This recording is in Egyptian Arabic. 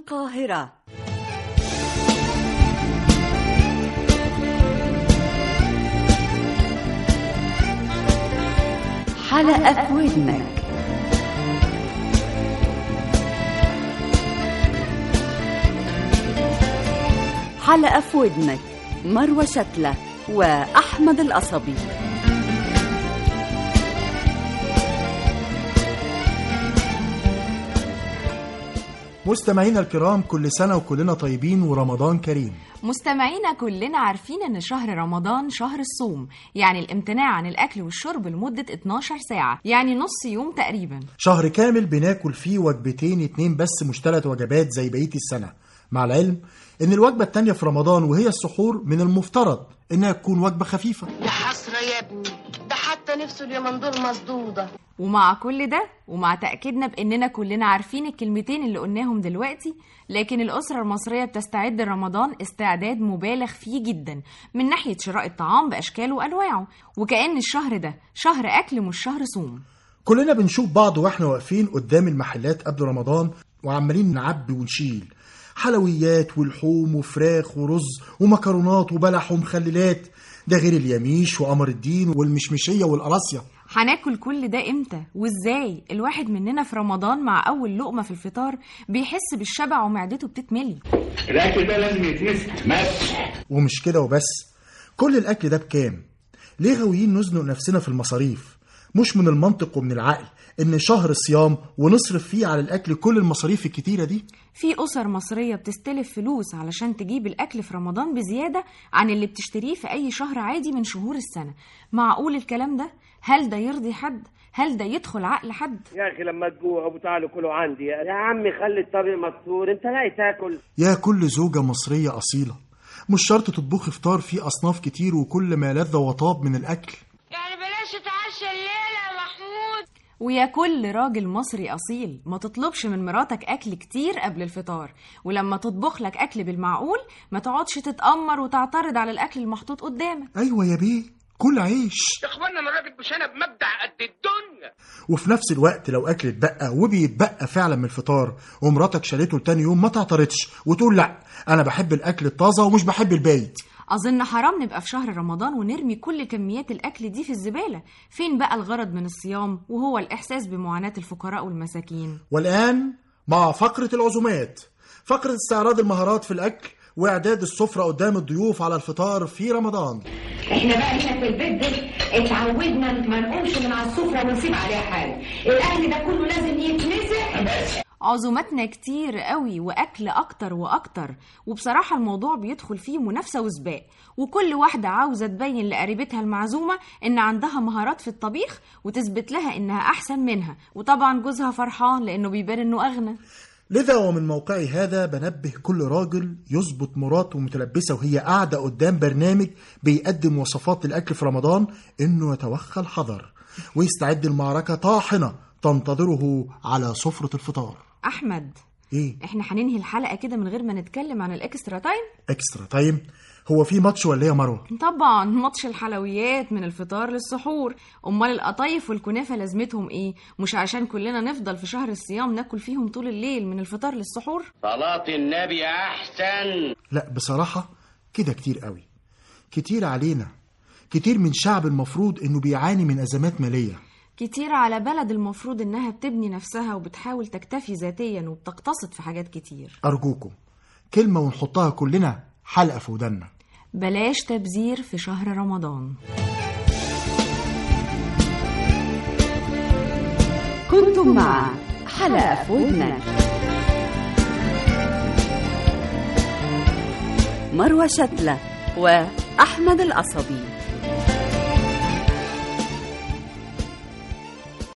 القاهرة حلقة في ودنك حلقة في ودنك مروة شتلة وأحمد القصبي مستمعينا الكرام كل سنة وكلنا طيبين ورمضان كريم مستمعينا كلنا عارفين ان شهر رمضان شهر الصوم يعني الامتناع عن الاكل والشرب لمدة 12 ساعة يعني نص يوم تقريبا شهر كامل بناكل فيه وجبتين اتنين بس مش تلات وجبات زي بقية السنة مع العلم ان الوجبة التانية في رمضان وهي السحور من المفترض انها تكون وجبة خفيفة يا حسرة يا ابني ده حتى نفسه اليومين دول مسدودة ومع كل ده ومع تأكيدنا بأننا كلنا عارفين الكلمتين اللي قلناهم دلوقتي لكن الأسرة المصرية بتستعد لرمضان استعداد مبالغ فيه جدا من ناحية شراء الطعام بأشكاله وأنواعه وكأن الشهر ده شهر أكل مش شهر صوم كلنا بنشوف بعض واحنا واقفين قدام المحلات قبل رمضان وعمالين نعبي ونشيل حلويات ولحوم وفراخ ورز ومكرونات وبلح ومخللات ده غير اليميش وقمر الدين والمشمشية والقراصية هناكل كل ده امتى وازاي الواحد مننا في رمضان مع اول لقمه في الفطار بيحس بالشبع ومعدته بتتملي الاكل ده لازم يتمسك مسح ومش كده وبس كل الأكل ده بكام؟ ليه غاويين نزنق نفسنا في المصاريف؟ مش من المنطق ومن العقل إن شهر صيام ونصرف فيه على الأكل كل المصاريف الكتيرة دي؟ في اسر مصريه بتستلف فلوس علشان تجيب الاكل في رمضان بزياده عن اللي بتشتريه في اي شهر عادي من شهور السنه معقول الكلام ده هل ده يرضي حد هل ده يدخل عقل حد يا اخي لما تجوعوا تعالوا كلوا عندي يا عمي خلي الطريق مكسور انت لاقي تاكل يا كل زوجة مصرية أصيلة مش شرط تطبخي فطار فيه أصناف كتير وكل ما لذ وطاب من الأكل يعني بلاش تتعشى الليلة يا محمود ويا كل راجل مصري أصيل ما تطلبش من مراتك أكل كتير قبل الفطار ولما تطبخ لك أكل بالمعقول ما تقعدش تتأمر وتعترض على الأكل المحطوط قدامك أيوة يا بيه كل عيش يا اخوانا انا راجل مش انا بمبدع قد الدنيا وفي نفس الوقت لو أكل اتبقى وبيتبقى فعلا من الفطار ومراتك شالته لتاني يوم ما تعترضش وتقول لأ أنا بحب الأكل الطازة ومش بحب البايت أظن حرام نبقى في شهر رمضان ونرمي كل كميات الأكل دي في الزبالة فين بقى الغرض من الصيام وهو الإحساس بمعاناة الفقراء والمساكين والآن مع فقرة العزومات فقرة استعراض المهارات في الأكل وإعداد السفرة قدام الضيوف على الفطار في رمضان احنا بقى هنا في البيت ده اتعودنا ما نقومش من على السفره ونسيب عليها حاجه الاكل ده كله لازم يتمسح عزوماتنا كتير قوي واكل اكتر واكتر وبصراحه الموضوع بيدخل فيه منافسه وسباق وكل واحده عاوزه تبين لقريبتها المعزومه ان عندها مهارات في الطبيخ وتثبت لها انها احسن منها وطبعا جوزها فرحان لانه بيبان انه اغنى لذا ومن موقعي هذا بنبه كل راجل يظبط مراته متلبسة وهي قاعدة قدام برنامج بيقدم وصفات الأكل في رمضان إنه يتوخى الحذر ويستعد المعركة طاحنة تنتظره على سفرة الفطار احمد إيه؟ احنا هننهي الحلقه كده من غير ما نتكلم عن الاكسترا تايم إكسترا تايم هو في ماتش ولا إيه يا مروة؟ طبعا ماتش الحلويات من الفطار للسحور امال القطايف والكنافه لازمتهم ايه مش عشان كلنا نفضل في شهر الصيام ناكل فيهم طول الليل من الفطار للسحور صلاة النبي احسن لا بصراحة كده كتير قوي كتير علينا كتير من شعب المفروض إنه بيعاني من أزمات مالية كتير على بلد المفروض انها بتبني نفسها وبتحاول تكتفي ذاتيا وبتقتصد في حاجات كتير أرجوكم كلمة ونحطها كلنا حلقة في ودنا بلاش تبذير في شهر رمضان كنتم مع حلقة في ودنك مروة شتلة وأحمد القصبي